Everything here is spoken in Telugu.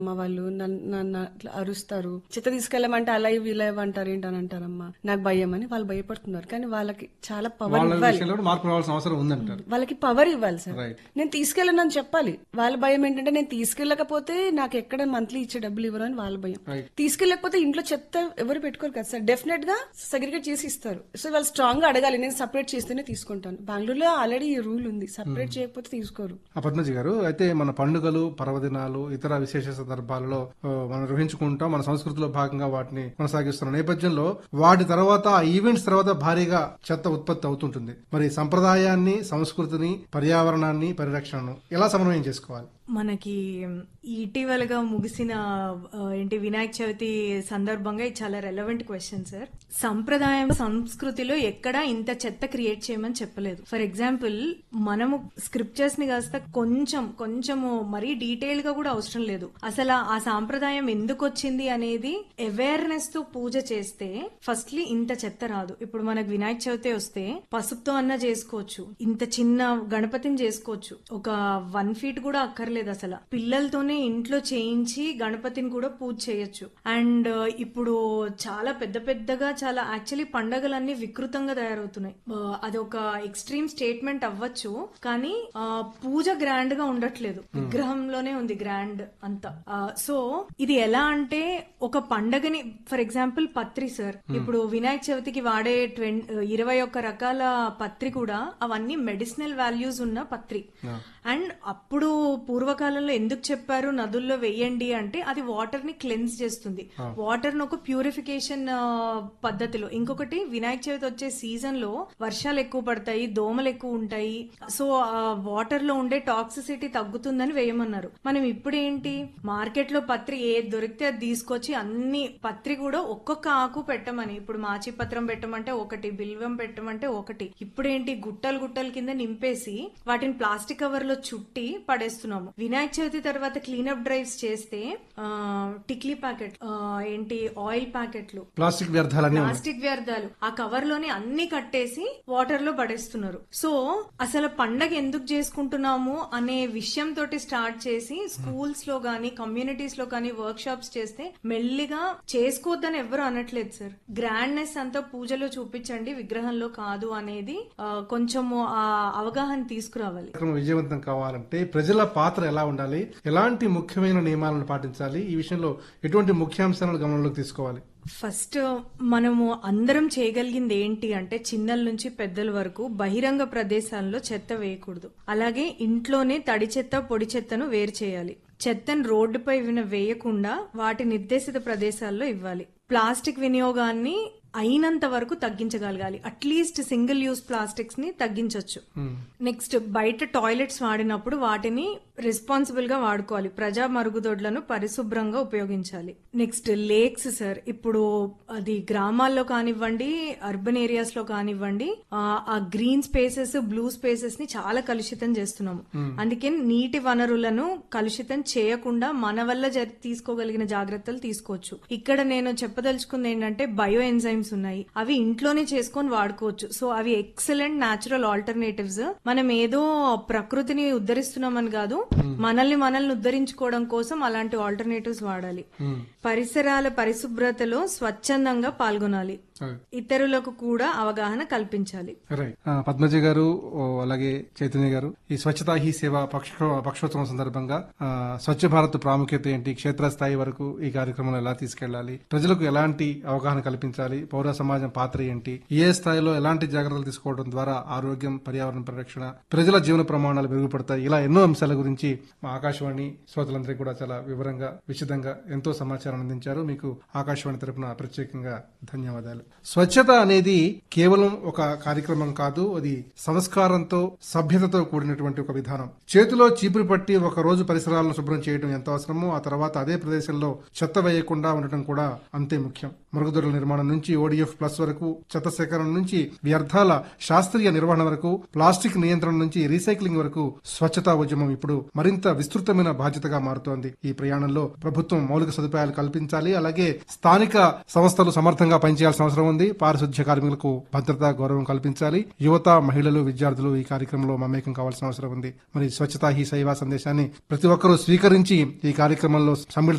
మా వాళ్ళు నన్ను నన్ను అట్లా అరుస్తారు చెత్త తీసుకెళ్ళమంటే అలా ఇవి ఇలా ఇవి అంటారు ఏంటని అంటారమ్మా నాకు భయం అని వాళ్ళు భయపడుతున్నారు కానీ వాళ్ళకి చాలా పవర్ వాళ్ళ ఇవ్వాలి విషయంలో కూడా మార్పు రావాల్సిన అవసరం ఉందంటారు వాళ్ళకి పవర్ ఇవ్వాలి సార్ Right. నేను తీసుకెళ్ళనని చెప్పాలి వాళ్ళ భయం ఏంటంటే నేను తీసుకెళ్ళకపోతే నాకు ఎక్కడ మంత్లీ ఇచ్చే డబ్బులు ఇవ్వరు అని వాళ్ళ భయం Right. తీసుకెళ్ళకపోతే ఇంట్లో చెత్త ఎవరు పెట్టుకోరు కదా సార్ డెఫినెట్ గా సెగ్రిగేట్ చేసి ఇస్తారు సో వాళ్ళు స్ట్రాంగ్ గా అడగాలి నేను సపరేట్ చేస్తేనే తీసుకుంటాను బెంగళూరులో ఆల్రెడీ ఈ రూల్ ఉంది సపరేట్ చేయకపోతే తీసుకోరు ఆ పద్మజి గారు అయితే మన పండుగలు పర్వదినాలు ఇతర విశేష సందర్భాలలో ఆ, మనం నిర్వహించుకుంటాం మన సంస్కృతిలో భాగంగా వాటిని కొనసాగిస్తున్న నేపథ్యంలో వాటి తర్వాత ఆ ఈవెంట్స్ తర్వాత భారీగా చెత్త ఉత్పత్తి అవుతుంటుంది మరి సంప్రదాయాన్ని సంస్కృతిని పర్యావరణాన్ని పరిరక్షణను ఎలా సమన్వయం చేసుకోవాలి మనకి ఇటీవలగా ముగిసిన ఆ, ఏంటి వినాయక చవితి సందర్భంగా ఇది చాలా రెలవెంట్ క్వశ్చన్ సార్ సంప్రదాయం సంస్కృతిలో ఎక్కడా ఇంత చెత్త క్రియేట్ చేయమని చెప్పలేదు ఫర్ ఎగ్జాంపుల్ మనము స్క్రిప్చర్స్ ని కాస్త కొంచెం కొంచెము మరీ డీటెయిల్ గా కూడా అవసరం లేదు అసలు ఆ సాంప్రదాయం ఎందుకు వచ్చింది అనేది అవేర్నెస్ తో పూజ చేస్తే ఫస్ట్లీ ఇంత చెత్త రాదు ఇప్పుడు మనకు వినాయక చవితి వస్తే పసుపుతో అన్న చేసుకోవచ్చు ఇంత చిన్న గణపతిని చేసుకోవచ్చు ఒక వన్ ఫీట్ కూడా అక్కర్లేదు అసలు పిల్లలతోనే ఇంట్లో చేయించి గణపతిని కూడా పూజ చేయొచ్చు అండ్ ఇప్పుడు చాలా పెద్ద పెద్దగా చాలా యాక్చువల్లీ పండగలన్నీ వికృతంగా తయారవుతున్నాయి ఆ, అదొక ఎక్స్ట్రీమ్ స్టేట్మెంట్ అవ్వచ్చు కానీ ఆ, పూజ గ్రాండ్ గా ఉండట్లేదు విగ్రహంలోనే ఉంది గ్రాండ్ అంతా సో ఇది ఎలా అంటే ఒక పండగని ఫర్ ఎగ్జాంపుల్ పత్రి సార్ ఇప్పుడు వినాయక చవితికి వాడే ట్వం ఇరవై ఒక్క రకాల పత్రి కూడా అవన్నీ మెడిసినల్ వాల్యూస్ ఉన్న పత్రి అండ్ అప్పుడు పూర్వకాలంలో ఎందుకు చెప్పారు నదుల్లో వెయ్యండి అంటే అది వాటర్ ని క్లెన్స్ చేస్తుంది వాటర్ ను ఒక ప్యూరిఫికేషన్ పద్ధతిలో ఇంకొకటి వినాయక చవితి వచ్చే సీజన్ లో వర్షాలు ఎక్కువ పడతాయి దోమలు ఎక్కువ ఉంటాయి సో ఆ వాటర్ లో ఉండే టాక్సిసిటీ తగ్గుతుందని వేయమన్నారు మనం ఇప్పుడు ఏంటి మార్కెట్ లో పత్రి ఏది దొరికితే అది తీసుకొచ్చి అన్ని పత్రి కూడా ఒక్కొక్క ఆకు పెట్టమని ఇప్పుడు మాచి పత్రం పెట్టమంటే ఒకటి బిల్వం పెట్టమంటే ఒకటి ఇప్పుడేంటి గుట్టలు గుట్టల కింద నింపేసి వాటిని ప్లాస్టిక్ కవర్ లో చుట్టి పడేస్తున్నాము వినాయక చవితి తర్వాత క్లీనప్ డ్రైవ్స్ చేస్తే ఆ, టిక్లీ ప్యాకెట్ ఆ, ఏంటి ఆయిల్ ప్యాకెట్లు ప్లాస్టిక్ వ్యర్థాలన్నీ ఉన్నాయి. ప్లాస్టిక్ వ్యర్థాలు ఆ కవర్ లోని అన్ని కట్టేసి వాటర్ లో పడేస్తున్నారు సో అసలు పండగ ఎందుకు చేసుకుంటున్నాము అనే విషయం తోటి స్టార్ట్ చేసి స్కూల్స్ లో గానీ కమ్యూనిటీస్ లో కానీ వర్క్ షాప్స్ చేస్తే మెల్లిగా చేసుకోవద్దని ఎవరు అనట్లేదు సార్ గ్రాండ్నెస్ అంతా పూజలో చూపించండి విగ్రహంలో కాదు అనేది ఆ, కొంచెము ఆ అవగాహన తీసుకురావాలి కార్యక్రమం విజయవంతం కావాలంటే ప్రజల పాత్ర ఎలా ఉండాలి ఎలాంటి ముఖ్యమైన నియమాలను పాటించాలి ఈ విషయంలో ఎటువంటి ముఖ్యాంశాలను గమనంలోకి తీసుకోవాలి ఫస్ట్ మనము అందరం చేయగలిగింది ఏంటి అంటే చిన్నల నుంచి పెద్దల వరకు బహిరంగ ప్రదేశాల్లో చెత్త వేయకూడదు అలాగే ఇంట్లోనే తడి చెత్త పొడి చెత్తను వేరు చేయాలి చెత్తను రోడ్డుపై విన వేయకుండా వాటి నిర్దేశిత ప్రదేశాల్లో ఇవ్వాలి ప్లాస్టిక్ వినియోగాన్ని అయినంత వరకు తగ్గించగలగాలి అట్లీస్ట్ సింగిల్ యూస్ ప్లాస్టిక్స్ ని తగ్గించవచ్చు నెక్స్ట్ బయట టాయిలెట్స్ వాడినప్పుడు వాటిని రెస్పాన్సిబుల్ గా వాడుకోవాలి ప్రజా మరుగుదొడ్లను పరిశుభ్రంగా ఉపయోగించాలి నెక్స్ట్ లేక్స్ సార్ ఇప్పుడు అది గ్రామాల్లో కానివ్వండి అర్బన్ ఏరియాస్ లో కానివ్వండి ఆ, ఆ గ్రీన్ స్పేసెస్ బ్లూ స్పేసెస్ ని చాలా కలుషితం చేస్తున్నాము అందుకే నీటి వనరులను కలుషితం చేయకుండా మన వల్ల జరి- తీసుకోగలిగిన జాగ్రత్తలు తీసుకోవచ్చు ఇక్కడ నేను చెప్పదలుచుకుంది ఏంటంటే బయో ఎంజైమ్స్ ఉన్నాయి అవి ఇంట్లోనే చేసుకొని వాడుకోవచ్చు సో అవి ఎక్సలెంట్ న్యాచురల్ ఆల్టర్నేటివ్స్ మనం ఏదో ప్రకృతిని ఉద్ధరిస్తున్నామని కాదు మనల్ని మనల్ని ఉద్ధరించుకోవడం కోసం అలాంటి ఆల్టర్నేటివ్స్ వాడాలి పరిసరాల పరిశుభ్రతలో స్వచ్ఛందంగా పాల్గొనాలి ఇతరులకు కూడా అవగాహన కల్పించాలి రైట్ ఆ, పద్మజ గారు ఓ, అలాగే చైతన్య గారు ఈ స్వచ్ఛతా హీ సేవ పక్ష పక్షోత్సవం సందర్భంగా ఆ, స్వచ్ఛ భారత్ ప్రాముఖ్యత ఏంటి క్షేత్రస్థాయి వరకు ఈ కార్యక్రమం ఎలా తీసుకెళ్లాలి ప్రజలకు ఎలాంటి అవగాహన కల్పించాలి పౌర సమాజం పాత్ర ఏంటి ఏ స్థాయిలో ఎలాంటి జాగ్రత్తలు తీసుకోవడం ద్వారా ఆరోగ్యం పర్యావరణ పరిరక్షణ ప్రజల జీవన ప్రమాణాలు మెరుగుపడతాయి ఇలా ఎన్నో అంశాల గురించి మా ఆకాశవాణి శ్రోతలందరికీ కూడా చాలా వివరంగా విశదంగా ఎంతో సమాచారం అందించారు మీకు ఆకాశవాణి తరపున ప్రత్యేకంగా ధన్యవాదాలు స్వచ్ఛత అనేది కేవలం ఒక కార్యక్రమం కాదు అది సంస్కారంతో సభ్యతతో కూడినటువంటి ఒక విధానం చేతిలో చీపురు పట్టి ఒక రోజు పరిసరాలను శుభ్రం చేయడం ఎంత అవసరమో ఆ తర్వాత అదే ప్రదేశంలో చెత్త వేయకుండా ఉండటం కూడా అంతే ముఖ్యం మరుగుదొడ్ల నిర్మాణం నుంచి ఓడిఎఫ్ ప్లస్ వరకు చెత్త సేకరణ నుంచి వ్యర్థాల శాస్త్రీయ నిర్వహణ వరకు ప్లాస్టిక్ నియంత్రణ నుంచి రీసైక్లింగ్ వరకు స్వచ్ఛతా ఉద్యమం ఇప్పుడు మరింత విస్తృతమైన బాధ్యతగా మారుతోంది ఈ ప్రయాణంలో ప్రభుత్వం మౌలిక సదుపాయాలు కల్పించాలి అలాగే స్థానిక సంస్థలు సమర్థంగా పనిచేయాల్సిన అవసరం అవసరం ఉంది పారిశుద్ధ్య కార్మికులకు భద్రత గౌరవం కల్పించాలి యువత మహిళలు విద్యార్థులు ఈ కార్యక్రమంలో మమేకం కావాల్సిన అవసరం ఉంది మరి స్వచ్ఛతా హీ సేవా సందేశాన్ని ప్రతి ఒక్కరూ స్వీకరించి ఈ కార్యక్రమంలో సమ్మిళిత